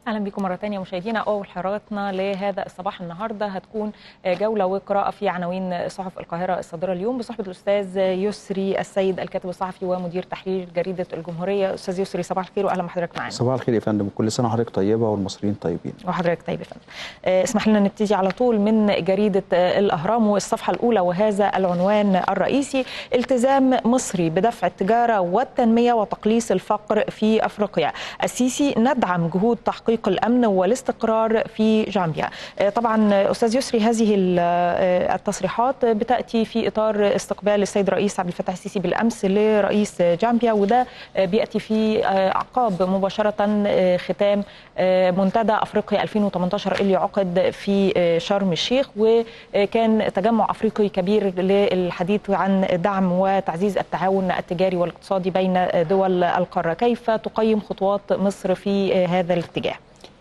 اهلا بكم مره ثانيه مشاهدينا اول حلقاتنا لهذا الصباح النهارده هتكون جوله وقراءه في عناوين صحف القاهره الصادره اليوم بصحبه الاستاذ يسري السيد الكاتب الصحفي ومدير تحرير جريده الجمهوريه استاذ يسري صباح الخير واهلا بحضرتك معانا صباح الخير يا فندم كل سنه وحضرتك طيبه والمصريين طيبين وحضرتك طيب يا فندم اسمح لنا نبتدي على طول من جريده الاهرام والصفحه الاولى وهذا العنوان الرئيسي التزام مصري بدفع التجاره والتنميه وتقليص الفقر في افريقيا السيسي ندعم جهود تحقيق تحقيق الامن والاستقرار في جامبيا. طبعا استاذ يسري هذه التصريحات بتاتي في اطار استقبال السيد الرئيس عبد الفتاح السيسي بالامس لرئيس جامبيا وده بياتي في اعقاب مباشره ختام منتدى افريقيا 2018 اللي عقد في شرم الشيخ وكان تجمع افريقي كبير للحديث عن دعم وتعزيز التعاون التجاري والاقتصادي بين دول القاره، كيف تقيم خطوات مصر في هذا الاتجاه؟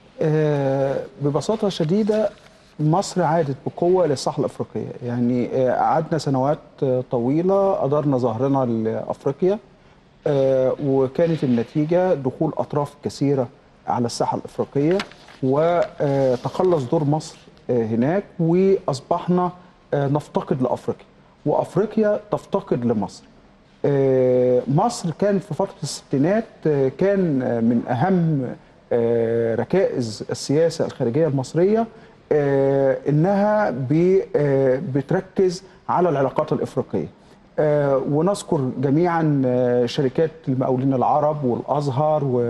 ببساطة شديدة مصر عادت بقوة للساحة الأفريقية يعني قعدنا سنوات طويلة قدرنا ظهرنا لأفريقيا وكانت النتيجة دخول أطراف كثيرة على الساحة الأفريقية وتخلص دور مصر هناك وأصبحنا نفتقد لأفريقيا وأفريقيا تفتقد لمصر مصر كان في فترة الستينات كان من أهم ركائز السياسة الخارجية المصرية إنها بتركز على العلاقات الإفريقية ونذكر جميعا شركات المقاولين العرب والازهر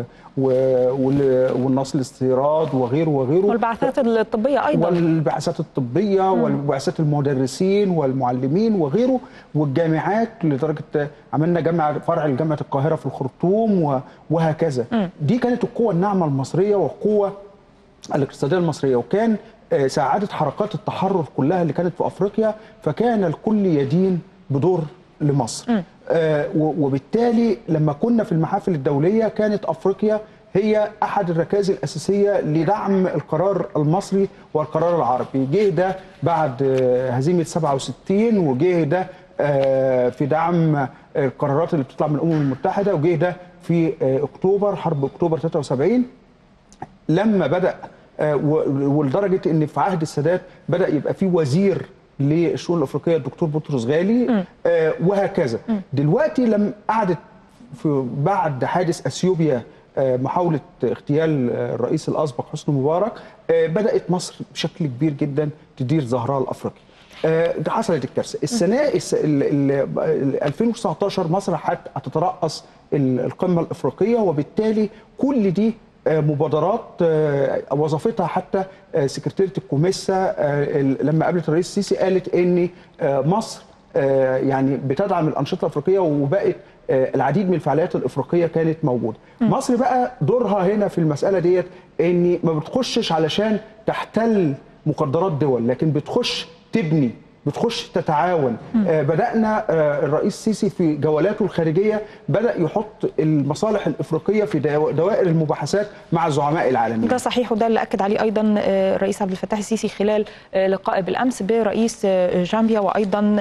والنصر الاستيراد وغيره وغيره والبعثات الطبيه ايضا والبعثات الطبيه والبعثات المدرسين والمعلمين وغيره والجامعات لدرجه عملنا جامعه فرع لجامعه القاهره في الخرطوم وهكذا م. دي كانت القوه الناعمه المصريه والقوه الاقتصاديه المصريه وكان ساعدت حركات التحرر كلها اللي كانت في افريقيا فكان الكل يدين بدور لمصر آه وبالتالي لما كنا في المحافل الدولية كانت أفريقيا هي أحد الركائز الأساسية لدعم القرار المصري والقرار العربي جه ده بعد هزيمة 67 وجه ده آه في دعم القرارات اللي بتطلع من الأمم المتحدة وجه ده في آه أكتوبر حرب أكتوبر 73 لما بدأ ولدرجة أن في عهد السادات بدأ يبقى في وزير للشؤون الافريقيه الدكتور بطرس غالي آه وهكذا م. دلوقتي لما قعدت في بعد حادث اثيوبيا آه محاوله اغتيال الرئيس الاسبق حسني مبارك آه بدات مصر بشكل كبير جدا تدير ظهرها الافريقي آه حصلت الكارثه السنه ال 2019 مصر هتترأس القمه الافريقيه وبالتالي كل دي مبادرات وظفتها حتى سكرتيرة الكوميسا لما قابلت الرئيس السيسي قالت ان مصر يعني بتدعم الانشطه الافريقيه وبقت العديد من الفعاليات الافريقيه كانت موجوده. م. مصر بقى دورها هنا في المساله ديت ان ما بتخشش علشان تحتل مقدرات دول لكن بتخش تبني بتخش تتعاون آه بدأنا آه الرئيس السيسي في جولاته الخارجية بدأ يحط المصالح الإفريقية في دوائر المباحثات مع زعماء العالمين ده صحيح وده اللي أكد عليه أيضا الرئيس عبد الفتاح السيسي خلال لقائه بالأمس برئيس جامبيا وأيضا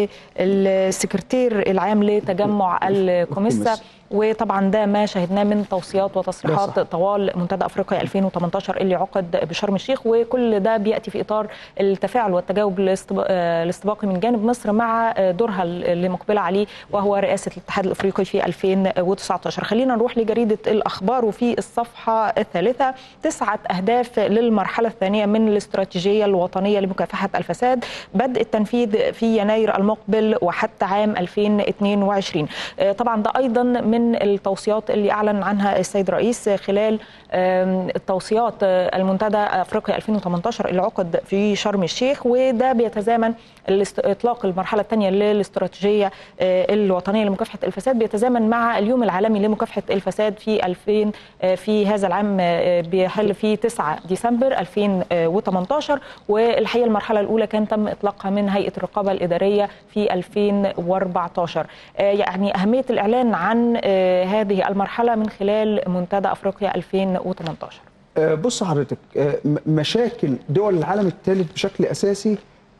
بالسكرتير العام لتجمع الكوميسا وطبعا ده ما شهدناه من توصيات وتصريحات طوال منتدى افريقيا 2018 اللي عقد بشرم الشيخ وكل ده بياتي في اطار التفاعل والتجاوب الاستباقي من جانب مصر مع دورها اللي مقبله عليه وهو رئاسه الاتحاد الافريقي في 2019 خلينا نروح لجريده الاخبار وفي الصفحه الثالثه تسعه اهداف للمرحله الثانيه من الاستراتيجيه الوطنيه لمكافحه الفساد بدء التنفيذ في يناير المقبل وحتى عام 2022 طبعا ده ايضا من التوصيات اللي اعلن عنها السيد الرئيس خلال التوصيات المنتدى افريقيا 2018 اللي عقد في شرم الشيخ وده بيتزامن اطلاق المرحله الثانيه للاستراتيجيه الوطنيه لمكافحه الفساد بيتزامن مع اليوم العالمي لمكافحه الفساد في 2000 في هذا العام بيحل في 9 ديسمبر 2018 والحقيقه المرحله الاولى كان تم اطلاقها من هيئه الرقابه الاداريه في 2014 يعني اهميه الاعلان عن هذه المرحله من خلال منتدى افريقيا 2018 بص حضرتك مشاكل دول العالم الثالث بشكل اساسي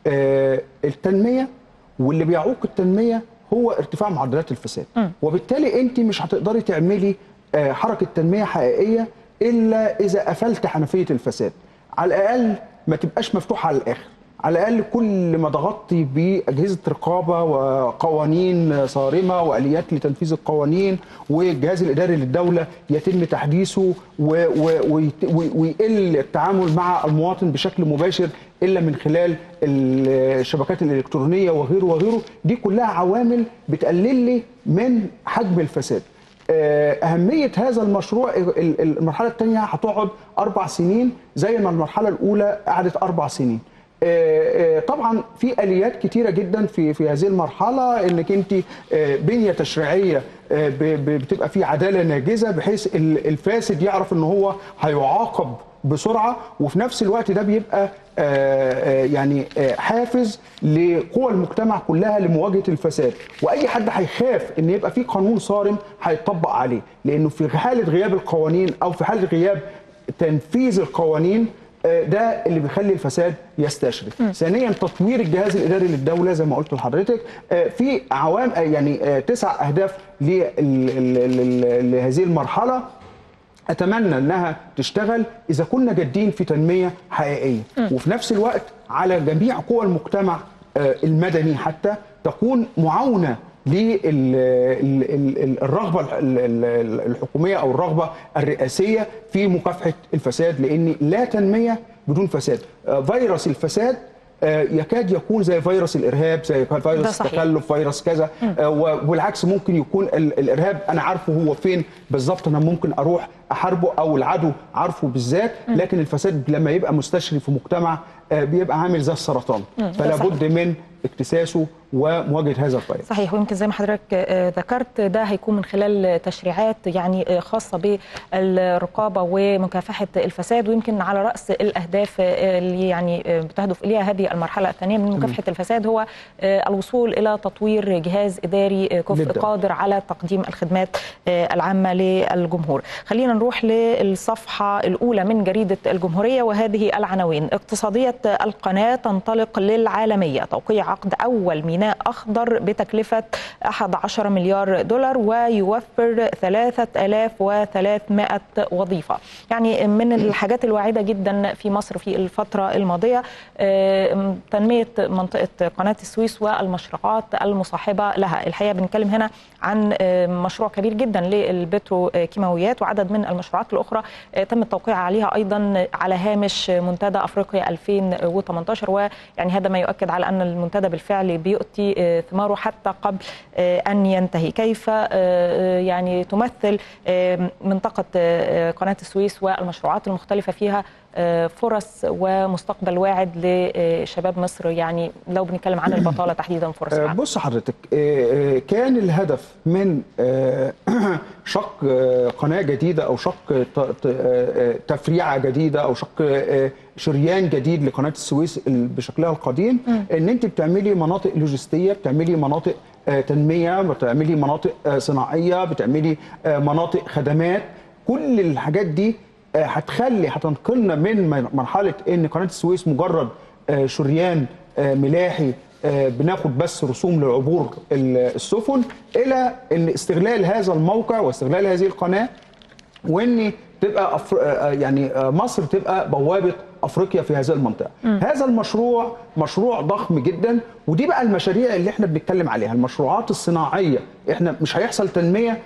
التنميه واللي بيعوق التنميه هو ارتفاع معدلات الفساد م. وبالتالي انت مش هتقدري تعملي حركه تنميه حقيقيه الا اذا قفلت حنفيه الفساد على الاقل ما تبقاش مفتوحه على الاخر على الاقل كل ما ضغطتي باجهزه رقابه وقوانين صارمه واليات لتنفيذ القوانين والجهاز الاداري للدوله يتم تحديثه و- و- ويت- وي- ويقل التعامل مع المواطن بشكل مباشر الا من خلال الشبكات الالكترونيه وغيره وغيره دي كلها عوامل بتقلل لي من حجم الفساد آه، أهمية هذا المشروع ال- ال- المرحلة الثانية هتقعد أربع سنين زي ما المرحلة الأولى قعدت أربع سنين آه، آه، طبعا في اليات كتيره جدا في في هذه المرحله انك انت آه، بنيه تشريعيه آه، ب- ب- بتبقى في عداله ناجزه بحيث ال- الفاسد يعرف ان هو هيعاقب بسرعه وفي نفس الوقت ده بيبقى آه، آه، يعني آه، حافز لقوى المجتمع كلها لمواجهه الفساد واي حد هيخاف ان يبقى في قانون صارم هيطبق عليه لانه في حاله غياب القوانين او في حاله غياب تنفيذ القوانين آه، ده اللي بيخلي الفساد يستشرف ثانيا تطوير الجهاز الاداري للدوله زي ما قلت لحضرتك آه، في عوام آه، يعني آه، تسع اهداف لل- ال- ال- لهذه المرحله اتمنى انها تشتغل اذا كنا جادين في تنميه حقيقيه وفي نفس الوقت على جميع قوى المجتمع آه، المدني حتى تكون معاونه للرغبه الحكوميه او الرغبه الرئاسيه في مكافحه الفساد لان لا تنميه بدون فساد آه، فيروس الفساد آه، يكاد يكون زي فيروس الارهاب زي ده فيروس صحيح. التخلف فيروس كذا آه، وبالعكس ممكن يكون ال- الارهاب انا عارفه هو فين بالظبط انا ممكن اروح احاربه او العدو عارفه بالذات لكن الفساد لما يبقى مستشري في مجتمع آه، بيبقى عامل زي السرطان فلا صحيح. بد من اكتساسه ومواجهه هذا الفيروس صحيح ويمكن زي ما حضرتك آه، ذكرت ده هيكون من خلال تشريعات يعني آه، خاصة بالرقابة ومكافحة الفساد ويمكن على رأس الأهداف آه، اللي يعني آه، بتهدف إليها هذه المرحلة الثانية من مكافحة الفساد هو آه، الوصول إلى تطوير جهاز إداري آه، كفء جداً. قادر على تقديم الخدمات آه، العامة للجمهور خلينا نروح للصفحة الأولى من جريدة الجمهورية وهذه العناوين اقتصادية القناة تنطلق للعالمية توقيع عقد أول ميناء أخضر بتكلفة 11 مليار دولار ويوفر 3300 وظيفة يعني من الحاجات الواعدة جدا في مصر في الفترة الماضية آه، تنمية منطقة قناة السويس والمشروعات المصاحبة لها الحقيقة بنتكلم هنا عن آه، مشروع كبير جدا للبتروكيماويات وعدد من المشروعات الأخرى آه، تم التوقيع عليها أيضا على هامش منتدى أفريقيا 2018 ويعني هذا ما يؤكد على أن المنتدى بالفعل بيؤتي آه، ثماره حتى قبل آه، أن ينتهي كيف آه، آه، يعني تمثل آه، منطقة آه، قناة السويس والمشروعات المختلفة فيها آه، فرص ومستقبل واعد لشباب مصر يعني لو بنتكلم عن البطالة تحديدا فرص آه، العمل بص حضرتك آه، آه، كان الهدف من آه، شق آه، قناه جديده او شق ت- ت- آه، تفريعه جديده او شق آه، شريان جديد لقناه السويس ال- بشكلها القديم ان انت بتعملي مناطق لوجستيه بتعملي مناطق آه، تنميه بتعملي مناطق آه، صناعيه بتعملي آه، مناطق خدمات كل الحاجات دي آه، هتخلي هتنقلنا من من- مرحله ان قناه السويس مجرد آه، شريان آه، ملاحي آه، بناخد بس رسوم لعبور ال- السفن الى ان استغلال هذا الموقع واستغلال هذه القناه وان تبقى أفر... آه، يعني آه، مصر تبقى بوابه افريقيا في هذه المنطقه. هذا المشروع مشروع ضخم جدا ودي بقى المشاريع اللي احنا بنتكلم عليها المشروعات الصناعيه احنا مش هيحصل تنميه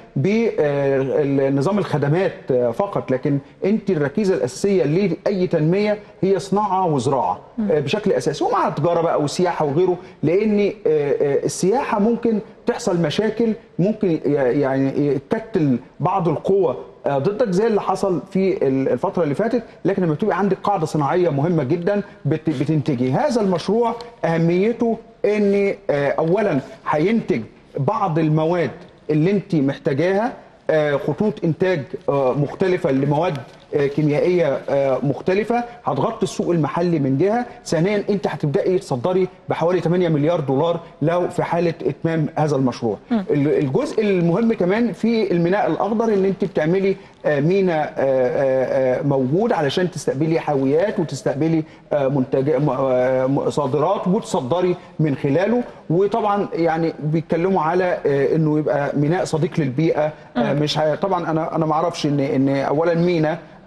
بنظام الخدمات آه، فقط لكن انت الركيزه الاساسيه لاي تنميه هي صناعه وزراعه آه، بشكل اساسي ومع تجاره بقى وسياحه وغيره لان آه، آه، السياحه ممكن تحصل مشاكل ممكن ي- يعني يتكتل بعض القوى آه، ضدك زي اللي حصل في ال- الفتره اللي فاتت لكن لما تبقى عندك قاعده صناعيه مهمه جدا بت- بتنتجي هذا المشروع اهميته ان آه، اولا هينتج بعض المواد اللي انت محتاجاها آه، خطوط انتاج آه، مختلفه لمواد آه، كيميائيه آه، مختلفه هتغطي السوق المحلي من جهه ثانيا انت هتبداي تصدري بحوالي 8 مليار دولار لو في حاله اتمام هذا المشروع ال- الجزء المهم كمان في الميناء الاخضر ان انت بتعملي آه، ميناء آه، آه، آه، موجود علشان تستقبلي حاويات وتستقبلي آه، منتج م- آه، م- صادرات وتصدري من خلاله وطبعا يعني بيتكلموا على آه، انه يبقى ميناء صديق للبيئه آه، مش ه- طبعا انا انا ما اعرفش ان ان اولا ميناء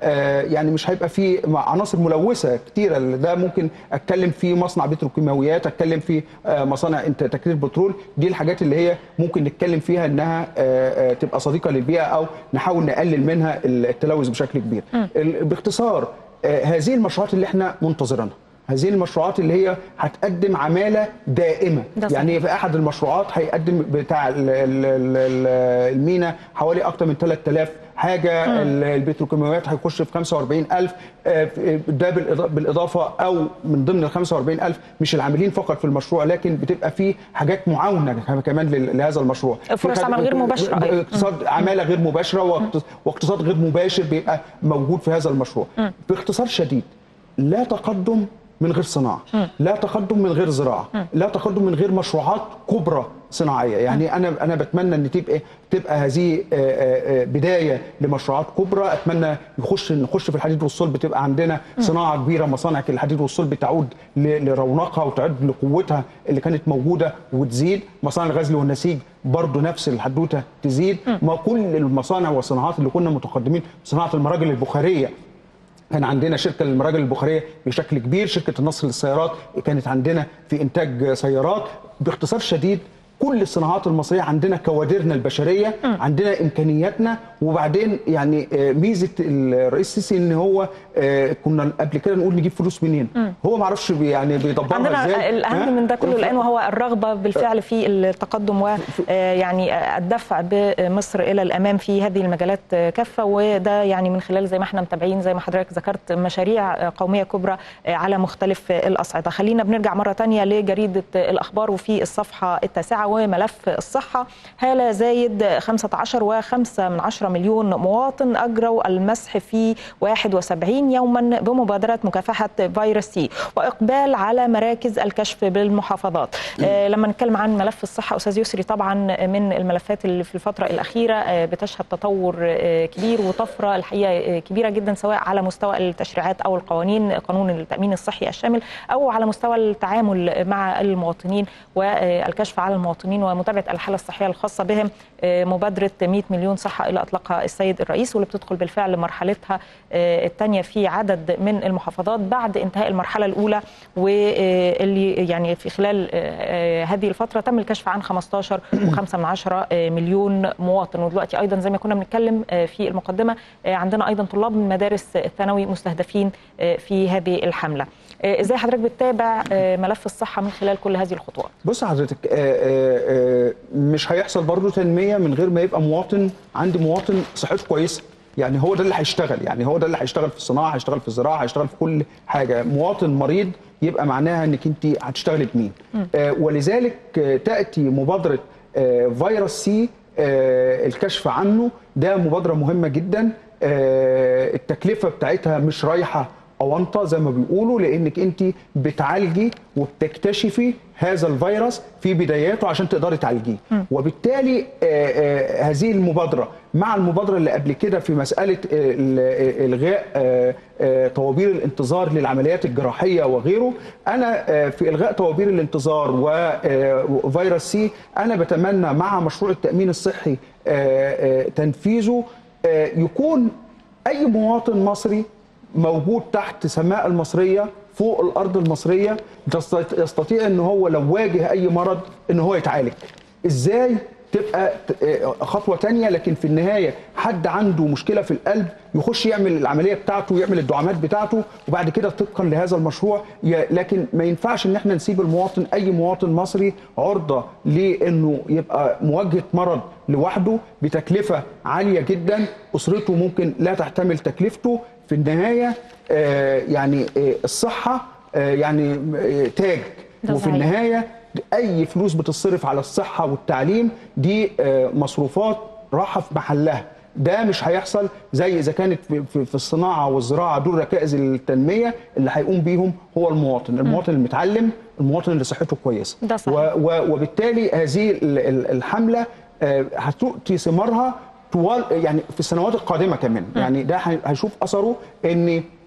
آه، يعني مش هيبقى فيه عناصر ملوثه كتيره ده ممكن اتكلم في مصنع بتروكيماويات اتكلم في آه، مصانع انت تكرير بترول دي الحاجات اللي هي ممكن نتكلم فيها انها آه، آه، تبقى صديقه للبيئه او نحاول نقلل منها التلوث بشكل كبير ال- باختصار آه، هذه المشروعات اللي احنا منتظرينها هذه المشروعات اللي هي هتقدم عماله دائمه ده صحيح. يعني في احد المشروعات هيقدم بتاع ال- ال- ال- ال- المينا حوالي اكتر من 3000 حاجه ال- البتروكيماويات هيخش في 45000 آه، في- ده بالإضا- بالاضافه او من ضمن ال 45000 مش العاملين فقط في المشروع لكن بتبقى في حاجات معاونه كمان لل- لهذا المشروع فرص في عمل غير مباشرة ب- أيضا. اقتصاد عماله غير مباشره واقتص- واقتصاد غير مباشر بيبقى موجود في هذا المشروع باختصار شديد لا تقدم من غير صناعه لا تقدم من غير زراعه لا تقدم من غير مشروعات كبرى صناعيه يعني انا انا بتمنى ان تبقى تبقى هذه آه، آه، آه، بدايه لمشروعات كبرى اتمنى نخش نخش في الحديد والصلب تبقى عندنا صناعه كبيره مصانع الحديد والصلب تعود ل- لرونقها وتعود لقوتها اللي كانت موجوده وتزيد مصانع الغزل والنسيج برضه نفس الحدوته تزيد ما كل المصانع والصناعات اللي كنا متقدمين صناعه المراجل البخاريه كان عندنا شركه للمراجل البخاريه بشكل كبير شركه النصر للسيارات كانت عندنا في انتاج سيارات باختصار شديد كل الصناعات المصريه عندنا كوادرنا البشريه عندنا امكانياتنا وبعدين يعني آه، ميزه الرئيس السيسي ان هو آه، كنا قبل كده نقول نجيب فلوس منين هو ما اعرفش بي- يعني بيدبرها عندنا ازاي ها؟ الاهم من ده كله الان وهو الرغبه بالفعل في التقدم ويعني الدفع بمصر الى الامام في هذه المجالات كافه وده يعني من خلال زي ما احنا متابعين زي ما حضرتك ذكرت مشاريع قوميه كبرى على مختلف الاصعده خلينا بنرجع مره تانية لجريده الاخبار وفي الصفحه التاسعه وملف الصحه هاله زايد 15 و5 من 10 مليون مواطن اجروا المسح في 71 يوما بمبادره مكافحه فيروس سي واقبال على مراكز الكشف بالمحافظات آه لما نتكلم عن ملف الصحه استاذ يسري طبعا من الملفات اللي في الفتره الاخيره آه بتشهد تطور آه كبير وطفره الحقيقه آه كبيره جدا سواء على مستوى التشريعات او القوانين قانون التامين الصحي الشامل او على مستوى التعامل مع المواطنين والكشف على المواطنين ومتابعه الحاله الصحيه الخاصه بهم آه مبادره 100 مليون صحه اللي اطلقها السيد الرئيس واللي بتدخل بالفعل مرحلتها آه الثانيه في عدد من المحافظات بعد انتهاء المرحله الاولى واللي يعني في خلال آه، هذه الفتره تم الكشف عن 15 و5 من عشرة آه، مليون مواطن ودلوقتي ايضا زي ما كنا بنتكلم آه، في المقدمه آه، عندنا ايضا طلاب من مدارس الثانوي مستهدفين آه، في هذه الحمله آه، ازاي حضرتك بتتابع آه، ملف الصحه من خلال كل هذه الخطوات بص حضرتك آه، آه، آه، مش هيحصل برضه تنميه من غير ما يبقى مواطن عندي مواطن صحته كويسه يعني هو ده اللي هيشتغل يعني هو ده اللي هيشتغل في الصناعه هيشتغل في الزراعه هيشتغل في كل حاجه مواطن مريض يبقى معناها انك انت هتشتغلي بمين آه ولذلك آه تاتي مبادره آه فيروس سي آه الكشف عنه ده مبادره مهمه جدا آه التكلفه بتاعتها مش رايحه اونطه زي ما بيقولوا لانك انت بتعالجي وبتكتشفي هذا الفيروس في بداياته عشان تقدري تعالجيه وبالتالي آه، آه، هذه المبادره مع المبادره اللي قبل كده في مساله آه، ال- آه، الغاء آه، آه، طوابير الانتظار للعمليات الجراحيه وغيره انا آه، في الغاء طوابير الانتظار وفيروس سي انا بتمنى مع مشروع التامين الصحي آه، آه، تنفيذه آه، يكون اي مواطن مصري موجود تحت سماء المصريه فوق الارض المصريه يستط- يستطيع ان هو لو واجه اي مرض ان هو يتعالج ازاي تبقى ت- آه، خطوه تانية لكن في النهايه حد عنده مشكله في القلب يخش يعمل العمليه بتاعته ويعمل الدعامات بتاعته وبعد كده طبقا لهذا المشروع ي- لكن ما ينفعش ان احنا نسيب المواطن اي مواطن مصري عرضه لانه يبقى مواجهه مرض لوحده بتكلفه عاليه جدا اسرته ممكن لا تحتمل تكلفته في النهايه آه، يعني آه، الصحه آه، يعني آه، تاج ده وفي صحيح. النهايه اي فلوس بتصرف على الصحه والتعليم دي آه، مصروفات راحه في محلها ده مش هيحصل زي اذا كانت في- في في الصناعه والزراعه دول ركائز التنميه اللي هيقوم بيهم هو المواطن المواطن المتعلم المواطن اللي صحته كويسه ده صحيح. و- و- وبالتالي هذه ال- ال- الحمله آه، هتؤتي ثمارها طوال يعني في السنوات القادمه كمان يعني ده هي- هيشوف اثره ان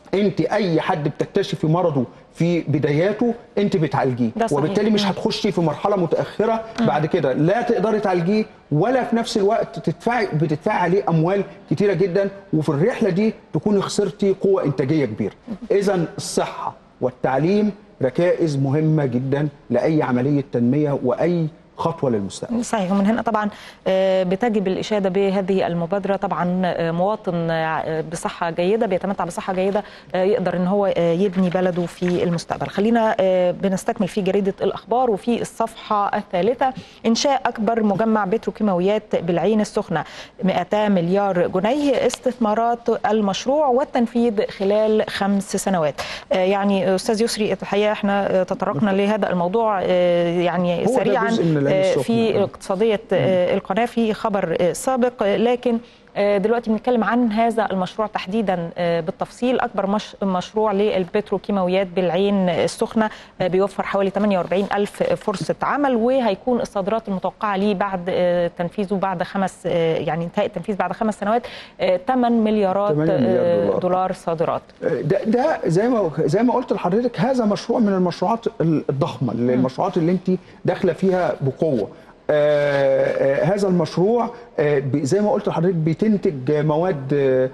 انت اي حد بتكتشفي مرضه في بداياته انت بتعالجيه ده صحيح. وبالتالي مش مم. هتخشي في مرحله متاخره بعد كده لا تقدري تعالجيه ولا في نفس الوقت تدفعي بتدفعي عليه اموال كتيره جدا وفي الرحله دي تكوني خسرتي قوه انتاجيه كبيره اذا الصحه والتعليم ركائز مهمه جدا لاي عمليه تنميه واي خطوه للمستقبل صحيح ومن هنا طبعا آه، بتجب الإشادة بهذه المبادرة طبعا آه، مواطن آه، بصحة جيدة بيتمتع بصحة جيدة آه، يقدر ان هو آه، يبني بلده في المستقبل خلينا آه، بنستكمل في جريدة الأخبار وفي الصفحة الثالثة إنشاء أكبر مجمع بتروكيماويات بالعين السخنة 200 مليار جنيه استثمارات المشروع والتنفيذ خلال خمس سنوات آه، يعني أستاذ يسري الحقيقة احنا آه، تطرقنا لهذا الموضوع آه، يعني هو ده سريعا جزء من العين آه، السخنة. في اقتصادية آه، القناة في خبر آه، سابق آه، لكن آه، دلوقتي بنتكلم عن هذا المشروع تحديدا آه، بالتفصيل أكبر مش مشروع للبتروكيماويات بالعين السخنة آه، بيوفر حوالي 48 ألف فرصة عمل وهيكون الصادرات المتوقعة ليه بعد آه، تنفيذه بعد خمس آه، يعني انتهاء التنفيذ بعد خمس سنوات آه، 8 مليارات 8 مليار آه، دولار. دولار صادرات ده ده زي ما زي ما قلت لحضرتك هذا مشروع من المشروعات الضخمه المشروعات اللي انت داخله فيها بقوه آه آه هذا المشروع آه ب- زي ما قلت لحضرتك بتنتج مواد آه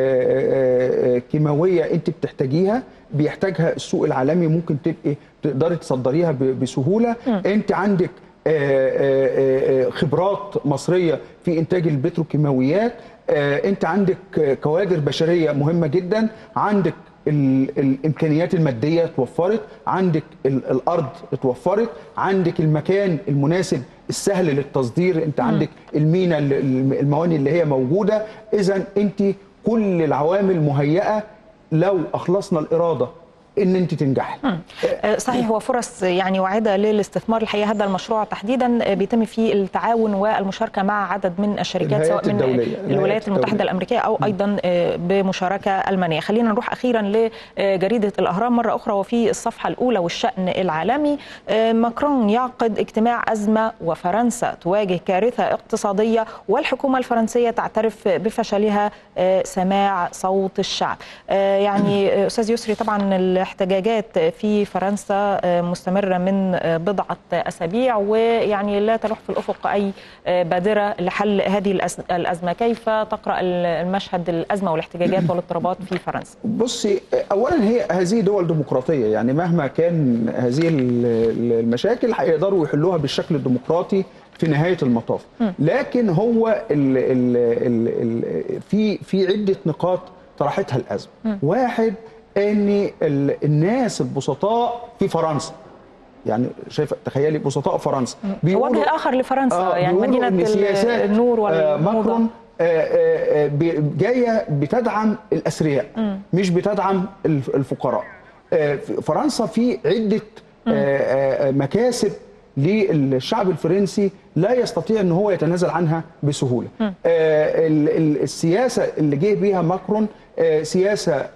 آه آه كيماويه انت بتحتاجيها بيحتاجها السوق العالمي ممكن تبقي تقدري تصدريها ب- بسهوله انت عندك آه، آه، آه، خبرات مصريه في انتاج البتروكيماويات آه، انت عندك آه، كوادر بشريه مهمه جدا عندك ال- الامكانيات الماديه اتوفرت عندك ال- الارض اتوفرت عندك المكان المناسب السهل للتصدير انت عندك المينا ال- ال- المواني اللي هي موجوده اذا انت كل العوامل مهيئه لو اخلصنا الاراده ان انت تنجحي آه، صحيح وفرص يعني واعده للاستثمار الحقيقه هذا المشروع تحديدا آه، بيتم فيه التعاون والمشاركه مع عدد من الشركات الهيئات سواء من الدولية. الولايات الهيئات المتحده الدولية. الامريكيه او ايضا آه، بمشاركه المانيه خلينا نروح اخيرا لجريده الاهرام مره اخرى وفي الصفحه الاولى والشان العالمي آه، ماكرون يعقد اجتماع ازمه وفرنسا تواجه كارثه اقتصاديه والحكومه الفرنسيه تعترف بفشلها آه، سماع صوت الشعب آه، يعني آه، استاذ يسري طبعا الاحتجاجات في فرنسا آه، مستمره من آه، بضعه اسابيع ويعني لا تلوح في الافق اي آه، بادره لحل هذه الأز- الازمه كيف تقرا المشهد الازمه والاحتجاجات والاضطرابات في فرنسا بصي اولا هي هذه دول ديمقراطيه يعني مهما كان هذه ال- ال- المشاكل هيقدروا يحلوها بالشكل الديمقراطي في نهايه المطاف لكن هو ال ال ال ال في في عده نقاط طرحتها الازمه واحد ان ال- الناس البسطاء في فرنسا يعني شايفه تخيلي بسطاء فرنسا وجه اخر لفرنسا آه، يعني بيقولوا مدينه إن سياسات النور آه، والموضه ماكرون آه، آه، آه، ب- جايه بتدعم الاثرياء مش بتدعم الف- الفقراء آه، في فرنسا في عده آه، آه، مكاسب للشعب الفرنسي لا يستطيع ان هو يتنازل عنها بسهوله آه، ال- ال- السياسه اللي جه بيها ماكرون آه، سياسه آه،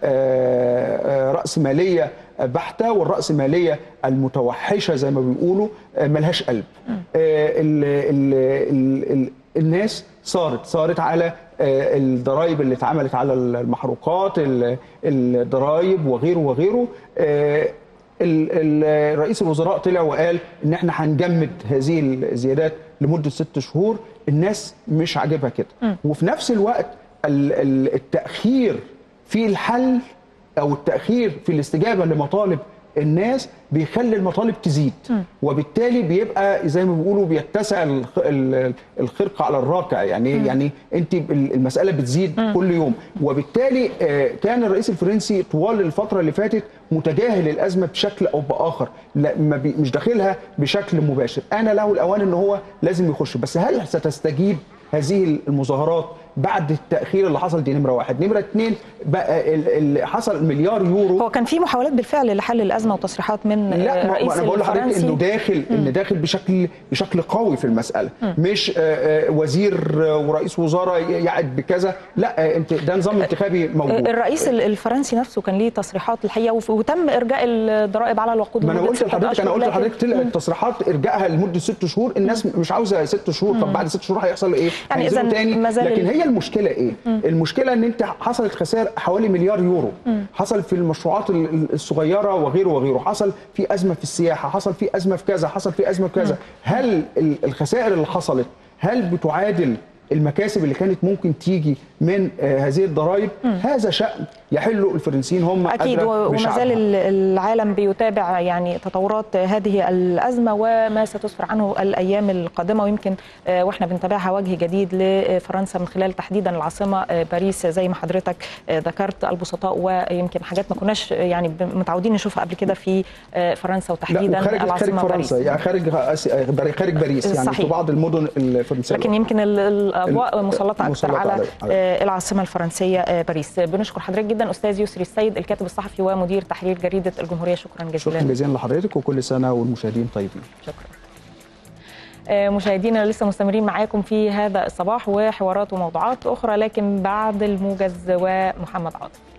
آه، راسماليه بحته والراسماليه المتوحشه زي ما بيقولوا آه، ملهاش قلب آه، ال ال ال ال الناس صارت صارت على آه، الضرائب اللي اتعملت على المحروقات ال- الضرائب وغيره وغيره آه، ال- ال- رئيس الوزراء طلع وقال ان احنا هنجمد هذه الزيادات لمده ست شهور الناس مش عاجبها كده وفي نفس الوقت ال- ال- التاخير في الحل او التاخير في الاستجابه لمطالب الناس بيخلي المطالب تزيد وبالتالي بيبقى زي ما بيقولوا بيتسع الخ- ال- الخرق على الراكع يعني إيه؟ يعني انت ال- المساله بتزيد كل يوم وبالتالي آه، كان الرئيس الفرنسي طوال الفتره اللي فاتت متجاهل الازمه بشكل او باخر لا ما بي مش داخلها بشكل مباشر انا له الاوان ان هو لازم يخش بس هل ستستجيب هذه المظاهرات بعد التاخير اللي حصل دي نمره واحد نمره اثنين بقى ال- ال- حصل مليار يورو هو كان في محاولات بالفعل لحل الازمه وتصريحات من لا آه، ما- رئيس انا بقول لحضرتك الفرنسي انه داخل ان داخل بشكل بشكل قوي في المساله مش آه، آه، وزير آه، ورئيس وزراء يعد بكذا لا آه، انت ده نظام انتخابي موجود الرئيس ال- الفرنسي نفسه كان ليه تصريحات الحقيقه وف- وتم ارجاء الضرائب على الوقود ما انا لمدة قلت ستة لحضرتك انا أشهر، قلت لكن- لحضرتك طلعت تصريحات ارجائها لمده ست شهور الناس مش عاوزه ست شهور طب بعد ست شهور هيحصل ايه؟ يعني هينزلوا إذن تاني ما زال لكن هي المشكله ايه المشكله ان انت حصلت خسائر حوالي مليار يورو حصل في المشروعات ال- ال- الصغيره وغيره وغيره حصل في ازمه في السياحه حصل في ازمه في كذا حصل في ازمه في كذا هل ال- الخسائر اللي حصلت هل بتعادل المكاسب اللي كانت ممكن تيجي من آه، هذه الضرائب هذا شأن يحله الفرنسيين هم اكيد أدرى و- وما بشعبها. زال ال- العالم بيتابع يعني تطورات هذه الازمه وما ستسفر عنه الايام القادمه ويمكن آه، واحنا بنتابعها وجه جديد لفرنسا من خلال تحديدا العاصمه آه، باريس زي ما حضرتك آه، ذكرت البسطاء ويمكن حاجات ما كناش يعني ب- متعودين نشوفها قبل كده في آه، فرنسا لا وتحديدا وخارج خارج العاصمه فرنسا باريس يعني خارج آسيا- خارج باريس يعني صحيح. في بعض المدن الفرنسيه لكن يمكن ال- الاضواء مسلطه اكثر مسلطة على عليه. آه، العاصمه الفرنسيه آه، باريس بنشكر حضرتك جدا استاذ يسري السيد الكاتب الصحفي ومدير تحرير جريده الجمهوريه شكرا جزيلا شكرا جزيلا لحضرتك وكل سنه والمشاهدين طيبين شكرا آه، مشاهدينا لسه مستمرين معاكم في هذا الصباح وحوارات وموضوعات اخرى لكن بعد الموجز ومحمد عاطف